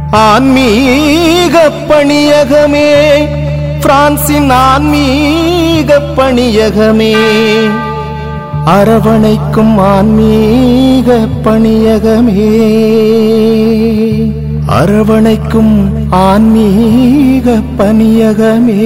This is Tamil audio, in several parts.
ஆன்மீக பணியகமே பிரான்சின் ஆன்மீக பணியகமே அரவணைக்கும் ஆன்மீக பணியகமே அரவணைக்கும் ஆன்மீக பணியகமே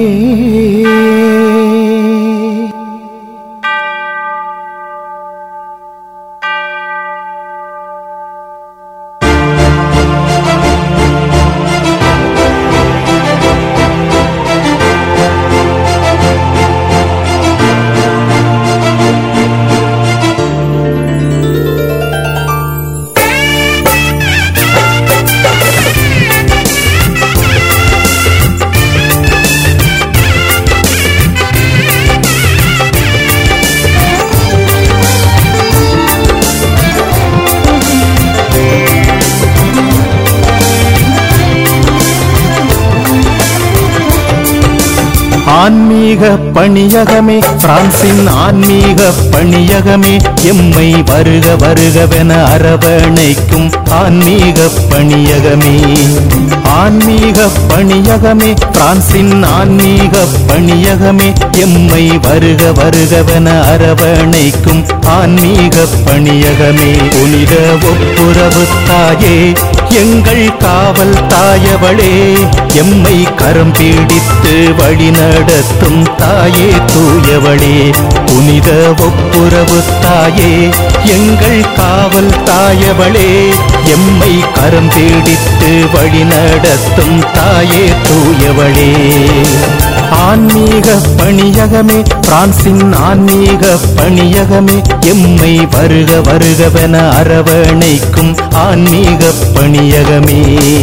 ஆன்மீக பணியகமே பிரான்சின் ஆன்மீக பணியகமே எம்மை வருக வருகவென அரவணைக்கும் ஆன்மீக பணியகமே ஆன்மீக பணியகமே பிரான்சின் ஆன்மீக பணியகமே எம்மை வருக வருகவென அரவணைக்கும் ஆன்மீக பணியகமே புனித ஒப்புரவு தாயே எங்கள் காவல் தாயவளே எம்மை கரம் பீடித்து வழி நடத்தும் தாயே தூயவளே புனித ஒப்புரவு தாயே எங்கள் காவல் தாயவளே எம்மை கரம் பீடித்து வழி நடத்தும் தாயே தூயவளே ஆன்மீக பணியகமே பிரான்சின் ஆன்மீக பணியகமே எம்மை வருக வருகவென அரவணைக்கும் ஆன்மீக பணியகமே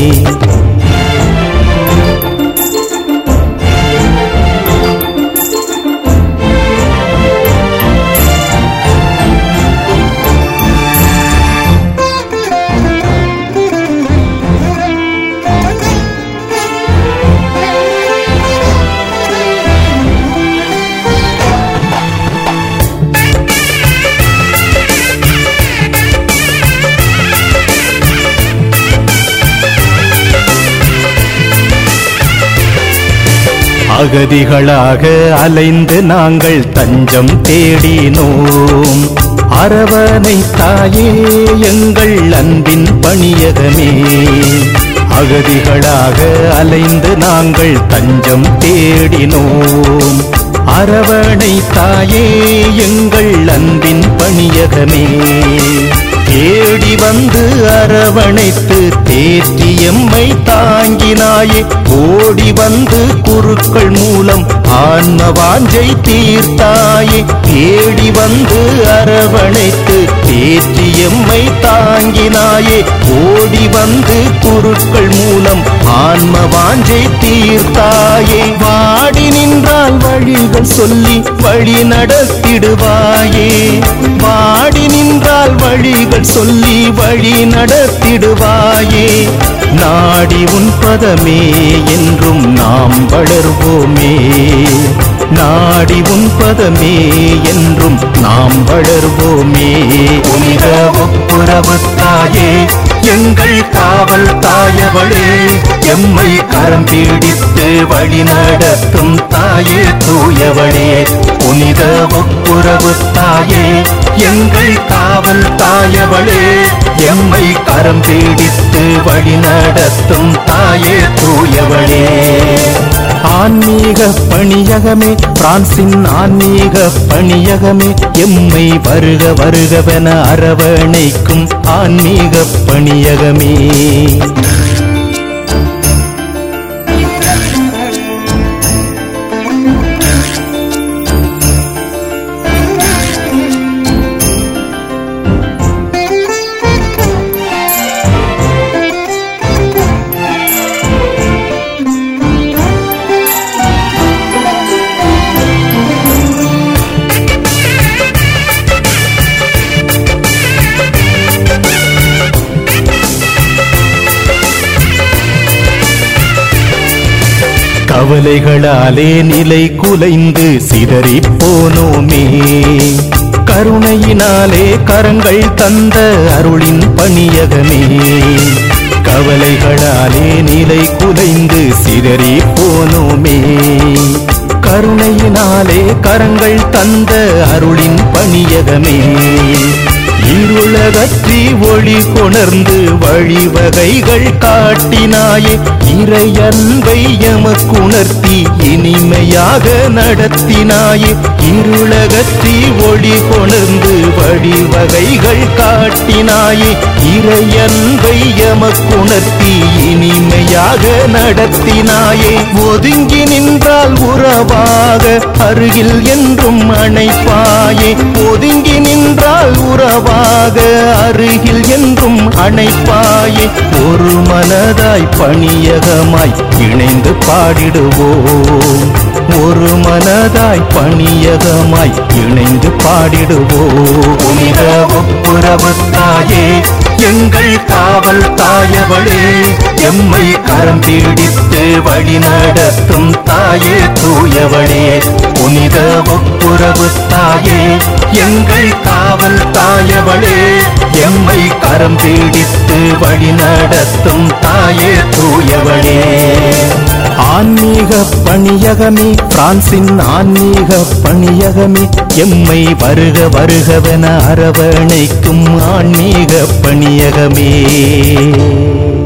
அகதிகளாக அலைந்து நாங்கள் தஞ்சம் தேடினோம் அரவணை தாயே எங்கள் அன்பின் பணியகமே அகதிகளாக அலைந்து நாங்கள் தஞ்சம் தேடினோம் அரவணை தாயே எங்கள் அன்பின் பணியகமே தேடி வந்து அரவணைத்து தேற்றி எம்மை தாங்கினாயே ஓடி வந்து குருக்கள் மூலம் ஆன்ம வாஞ்சை தீர்த்தாயே தேடி வந்து அரவணைத்து தேற்றி எம்மை தாங்கினாயே ஓடி வந்து குருக்கள் மூலம் ஆன்ம வாஞ்சை தீர்த்தாயே வாடி நின்றால் வழிகள் சொல்லி வழி நடத்திடுவாயே வாடி நின்றால் வழிகள் சொல்லி வழி நடத்திடுவாயே நாடி உன் பதமே என்றும் நாம் வளர்வோமே நாடி உன் பதமே என்றும் நாம் வளர்வோமே புனித ஒப்புரவு தாயே எங்கள் காவல் தாயவளே எம்மை கரம் பீடித்து வழி நடத்தும் தாயே தூயவளே புனித ஒப்புரவு தாயே எங்கள் காவல் தாயவளே எம்மை கரம் பீடித்து வழி நடத்தும் தாயே தூயவளே ஆன்மீக பணியகமே பிரான்சின் ஆன்மீக பணியகமே எம்மை வருக வருகவென அரவணைக்கும் ஆன்மீக பணியகமே கவலைகளாலே நிலை குலைந்து சிதறி போனோமே கருணையினாலே கரங்கள் தந்த அருளின் பணியகமே கவலைகளாலே நிலை குலைந்து சிதறி போனோமே கருணையினாலே கரங்கள் தந்த அருளின் பணியகமே இருளகற்றி ஒளி கொணர்ந்து வழிவகைகள் காட்டினாயே இறையன்பை எமக்குணர்த்தி இனிமையாக நடத்தினாயே இருளகற்றி ஒளி கொணர்ந்து வழிவகைகள் காட்டினாயே இறையன்பை எமக்குணர்த்தி இனிமையாக நடத்தினாயே ஒதுங்கி நின்றால் உறவாக அருகில் என்றும் அணைப்பாயே ஒதுங்கி நின்றால் உறவாக அருகில் என்றும் அணைப்பாயே ஒரு மனதாய் பணியகமாய் இணைந்து பாடிடுவோம் ஒரு மனதாய் பணியகமாய் இணைந்து பாடிடுவோம் புனித ஒப்புரவு தாயே எங்கள் காவல் தாயவளே எம்மை கரம் பிடித்து வழி நடத்தும் தாயே தூயவளே புனித ஒப்புரவு தாயே எங்கள் காவல் தாயவளே எம்மை கரம் பிடித்து வழி நடத்தும் தாயே தூயவளே ஆன்மீக பணியகமே பிரான்சின் ஆன்மீக பணியகமே எம்மை வருக வருகவென அரவணைக்கும் ஆன்மீக பணியகமே